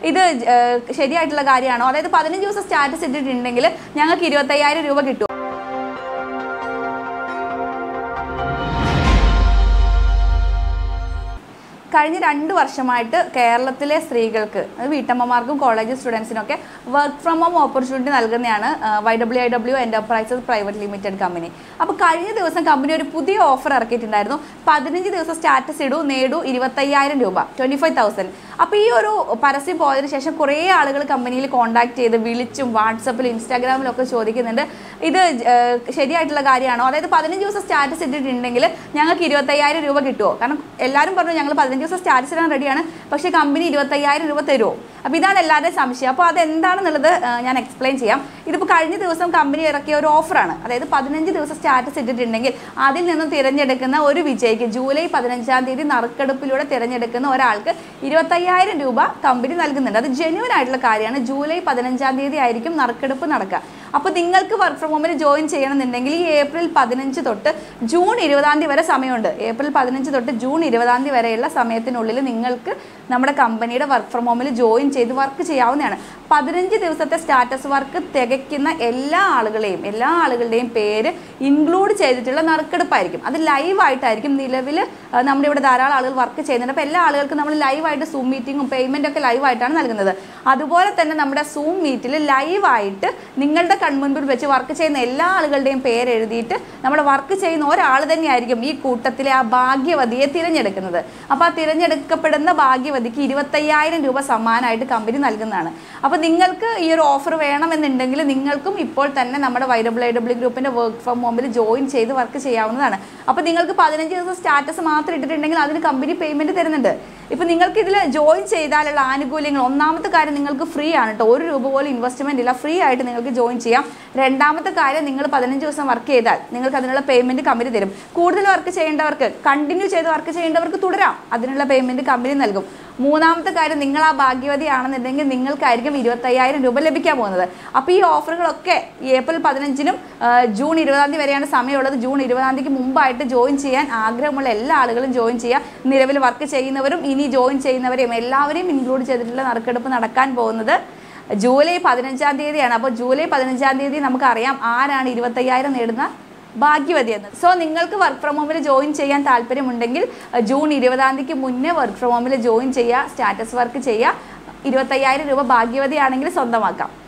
ഇത് ഏഹ്, ശരിയായിട്ടുള്ള കാര്യമാണോ അതായത് പതിനഞ്ച് ദിവസം സ്റ്റാറ്റസ് ഇട്ടിട്ടുണ്ടെങ്കിൽ ഞങ്ങൾക്ക് ഇരുപത്തയ്യായിരം രൂപ കിട്ടും കഴിഞ്ഞ രണ്ട് വർഷമായിട്ട് കേരളത്തിലെ സ്ത്രീകൾക്ക് അത് വീട്ടമ്മമാർക്കും കോളേജ് സ്റ്റുഡൻസിനൊക്കെ വർക്ക് ഫ്രം ഹോം ഓപ്പർച്യൂണിറ്റി നൽകുന്നതാണ് Y W I W enterprises private limited company അപ്പോൾ കഴിഞ്ഞ ദിവസം കമ്പനി ഒരു പുതിയ ഓഫർ ഇറക്കിയിട്ടുണ്ടായിരുന്നു പതിനഞ്ച് ദിവസം സ്റ്റാറ്റസ് ഇടൂ നേടൂ ഇരുപത്തയ്യായിരം രൂപ ട്വൻറ്റി ഫൈവ് തൗസൻഡ് അപ്പോൾ ഈ ഒരു പരസ്യം പോയതിനു ശേഷം കുറേ ആളുകൾ കമ്പനിയിൽ കോൺടാക്ട് ചെയ്ത് വിളിച്ചും വാട്സപ്പിലും ഇൻസ്റ്റാഗ്രാമിലും ഒക്കെ ചോദിക്കുന്നുണ്ട് ഇത് ഏഹ്, ശരിയായിട്ടുള്ള കാര്യമാണോ അതായത് പതിനഞ്ച് ദിവസം സ്റ്റാറ്റസ് ഇട്ടിട്ടുണ്ടെങ്കിൽ ഞങ്ങൾക്ക് ഇരുപത്തയ്യായിരം രൂപ കിട്ടുമോ കാരണം എല്ലാവരും പറഞ്ഞു ഞങ്ങൾ പതിനഞ്ച് ദിവസം സ്റ്റാറ്റസ് ഇടാൻ റെഡിയാണ് പക്ഷേ കമ്പനി ഇരുപത്തയ്യായിരം രൂപ തരുമോ അപ്പോൾ ഇതാണ് എല്ലാവരുടെയും സംശയം അപ്പോൾ അതെന്താണെന്നുള്ളത് ഏഹ്, ഞാൻ എക്സ്പ്ലെയിൻ ചെയ്യാം ഇതിപ്പോൾ കഴിഞ്ഞ ദിവസം കമ്പനി ഇറക്കിയ ഒരു ഓഫറാണ് അതായത് പതിനഞ്ച് ദിവസം സ്റ്റാറ്റസ് ഇട്ടിട്ടുണ്ടെങ്കിൽ അതിൽ നിന്ന് തിരഞ്ഞെടുക്കുന്ന ഒരു വിജയിക്ക് ജൂലൈ പതിനഞ്ചാം തീയതി നറുക്കെടുപ്പിലൂടെ തിരഞ്ഞെടുക്കുന്ന ഒരാൾക്ക് ഇരുപത്തയ്യായിരം രൂപ കമ്പനി നൽകുന്നുണ്ട് അത് ജെന്യൂൻ ആയിട്ടുള്ള കാര്യമാണ് ജൂലൈ പതിനഞ്ചാം തീയതി ആയിരിക്കും നറുക്കെടുപ്പ് നടക്കുക അപ്പോൾ നിങ്ങൾക്ക് വർക്ക് ഫ്രം ഹോമിൽ ജോയിൻ ചെയ്യണമെന്നുണ്ടെങ്കിൽ ഈ ഏപ്രിൽ പതിനഞ്ച് തൊട്ട് ജൂൺ ഇരുപതാം തീയതി വരെ സമയമുണ്ട് ഏപ്രിൽ പതിനഞ്ച് തൊട്ട് ജൂൺ ഇരുപതാം തീയതി വരെയുള്ള സമയത്തിനുള്ളിൽ നിങ്ങൾക്ക് നമ്മുടെ കമ്പനിയുടെ വർക്ക് ഫ്രം ഹോമിൽ ജോയിൻ ചെയ്ത് വർക്ക് ചെയ്യാവുന്നതാണ് പതിനഞ്ച് ദിവസത്തെ സ്റ്റാറ്റസ് വർക്ക് തികയ്ക്കുന്ന എല്ലാ ആളുകളെയും എല്ലാ ആളുകളുടെയും പേര് ഇൻക്ലൂഡ് ചെയ്തിട്ടുള്ള നറുക്കെടുപ്പായിരിക്കും അത് ലൈവായിട്ടായിരിക്കും നിലവിൽ നമ്മുടെ ഇവിടെ ധാരാളം ആളുകൾ വർക്ക് ചെയ്യുന്നുണ്ട് അപ്പോൾ എല്ലാ ആളുകൾക്കും നമ്മൾ ലൈവായിട്ട് സൂം മീറ്റിങ്ങും പേയ്മെൻ്റ് ഒക്കെ ലൈവായിട്ടാണ് നൽകുന്നത് അതുപോലെ തന്നെ നമ്മുടെ സൂം മീറ്റിൽ ലൈവായിട്ട് നിങ്ങളുടെ കൺമുൻപിൽ വെച്ച് വർക്ക് ചെയ്യുന്ന എല്ലാ ആളുകളുടെയും പേര് എഴുതിയിട്ട് നമ്മുടെ വർക്ക് ചെയ്യുന്ന ഒരാൾ തന്നെയായിരിക്കും ഈ കൂട്ടത്തിലെ ആ ഭാഗ്യവതിയെ തിരഞ്ഞെടുക്കുന്നത് അപ്പോൾ ആ തിരഞ്ഞെടുക്കപ്പെടുന്ന ഭാഗ്യവതിക്ക് ഇരുപത്തയ്യായിരം രൂപ സമ്മാനമായിട്ട് കമ്പനി നൽകുന്നതാണ് അപ്പോൾ നിങ്ങൾക്ക് ഈ ഒരു ഓഫർ വേണമെന്നുണ്ടെങ്കിൽ നിങ്ങൾക്കും ഇപ്പോൾ തന്നെ നമ്മുടെ വൈ ഡബ്ല്യു ഐ ഡബ്ല്യു ഗ്രൂപ്പിൻ്റെ വർക്ക് ഫ്രം ഹോമിൽ ജോയിൻ ചെയ്ത് വർക്ക് ചെയ്യാവുന്നതാണ് അപ്പോൾ നിങ്ങൾക്ക് പതിനഞ്ച് ദിവസം സ്റ്റാറ്റസ് മാത്രം ഇട്ടിട്ടുണ്ടെങ്കിൽ അതിന് കമ്പനി പേയ്മെൻറ്റ് തരുന്നുണ്ട് ഇപ്പോൾ നിങ്ങൾക്ക് ഇതിൽ ജോയിൻ ചെയ്താലുള്ള ആനുകൂല്യങ്ങൾ ഒന്നാമത്തെ കാര്യം നിങ്ങൾക്ക് ഫ്രീ ആണ് കേട്ടോ ഒരു രൂപ പോലും ഇൻവെസ്റ്റ്മെൻ്റ് ഇല്ല ഫ്രീ ആയിട്ട് നിങ്ങൾക്ക് ജോയിൻ ചെയ്യാം രണ്ടാമത്തെ കാര്യം നിങ്ങൾ പതിനഞ്ച് ദിവസം വർക്ക് ചെയ്താൽ നിങ്ങൾക്ക് അതിനുള്ള പേയ്മെൻറ്റ് കമ്പനി തരും കൂടുതൽ വർക്ക് ചെയ്യേണ്ടവർക്ക് കണ്ടിന്യൂ ചെയ്ത് വർക്ക് ചെയ്യേണ്ടവർക്ക് തുടരാം അതിനുള്ള പേയ്മെൻറ്റ് കമ്പനി നൽകും മൂന്നാമത്തെ കാര്യം നിങ്ങൾ ആ ഭാഗ്യവതിയാണെന്നുണ്ടെങ്കിൽ നിങ്ങൾക്കായിരിക്കും ഇരുപത്തയ്യായിരം രൂപ ലഭിക്കാൻ പോകുന്നത് അപ്പോൾ ഈ ഓഫറുകളൊക്കെ ഈ ഏപ്രിൽ പതിനഞ്ചിനും ആ, ജൂൺ ഇരുപതാം തീയതി വരെയാണ് സമയമുള്ളത് ജൂൺ ഇരുപതാം തീയതിക്ക് മുമ്പായിട്ട് ജോയിൻ ചെയ്യാൻ ആഗ്രഹമുള്ള എല്ലാ ആളുകളും ജോയിൻ ചെയ്യുക നിലവിൽ വർക്ക് ചെയ്യുന്നവരും ഇനി ജോയിൻ ചെയ്യുന്നവരെയും എല്ലാവരെയും ഇൻക്ലൂഡ് ചെയ്തിട്ടുള്ള നറുക്കെടുപ്പ് നടക്കാൻ പോകുന്നത് ജൂലൈ പതിനഞ്ചാം തീയതിയാണ് അപ്പോൾ ജൂലൈ പതിനഞ്ചാം തീയതി നമുക്കറിയാം ആരാണ് ഇരുപത്തയ്യായിരം നേടുന്ന ഭാഗ്യവതി എന്ന് സോ നിങ്ങൾക്ക് വർക്ക് ഫ്രം ഹോമിൽ ജോയിൻ ചെയ്യാൻ താല്പര്യമുണ്ടെങ്കിൽ അഹ് ജൂൺ ഇരുപതാം തീയതിക്ക് മുന്നേ വർക്ക് ഫ്രം ഹോമിൽ ജോയിൻ ചെയ്യുക സ്റ്റാറ്റസ് വർക്ക് ചെയ്യുക ഇരുപത്തയ്യായിരം രൂപ ഭാഗ്യവതി ആണെങ്കിൽ സ്വന്തമാക്കാം